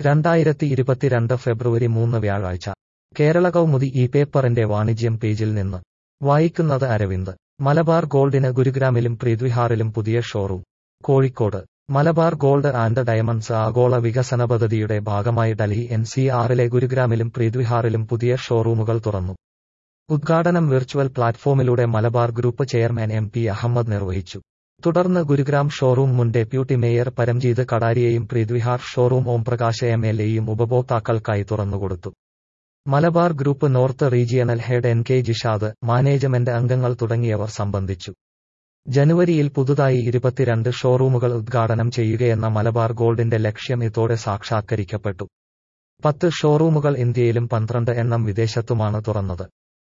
രണ്ടായിരത്തി ഇരുപത്തിരണ്ട് ഫെബ്രുവരി മൂന്ന് വ്യാഴാഴ്ച കേരള കൗമുദി ഈ പേപ്പറിന്റെ വാണിജ്യം പേജിൽ നിന്ന് വായിക്കുന്നത് അരവിന്ദ് മലബാർ ഗോൾഡിന് ഗുരുഗ്രാമിലും പ്രീത്വിഹാറിലും പുതിയ showroom Kozhikode Malabar gold and diamonds ആഗോള വികസന പദ്ധതിയുടെ ഭാഗമായി ഡൽഹി എൻ സി ആറിലെ ഗുരുഗ്രാമിലും പ്രീത്വിഹാറിലും പുതിയ ഷോറൂമുകൾ തുറന്നു ഉദ്ഘാടനം വിർച്വൽ പ്ലാറ്റ്ഫോമിലൂടെ Malabar group chairman M P Ahammed നിർവഹിച്ചു തുടർന്ന് ഗുരുഗ്രാം ഷോറൂം മുൻ ഡെപ്യൂട്ടി മേയർ പരംജീത് കടാരിയെയും Preet Vihar showroom Omprakash M L എയും ഉപഭോക്താക്കൾക്കായി തുറന്നുകൊടുത്തു Malabar group north regional head N K Jishad management അംഗങ്ങൾ തുടങ്ങിയവർ സംബന്ധിച്ചു ജനുവരിയിൽ പുതുതായി ഇരുപത്തിരണ്ട് ഷോറൂമുകൾ ഉദ്ഘാടനം ചെയ്യുകയെന്ന മലബാർ ഗോൾഡിന്റെ ലക്ഷ്യം ഇതോടെ സാക്ഷാത്കരിക്കപ്പെട്ടു പത്ത് ഷോറൂമുകൾ ഇന്ത്യയിലും പന്ത്രണ്ട് എണ്ണം വിദേശത്തുമാണ് തുറന്നത്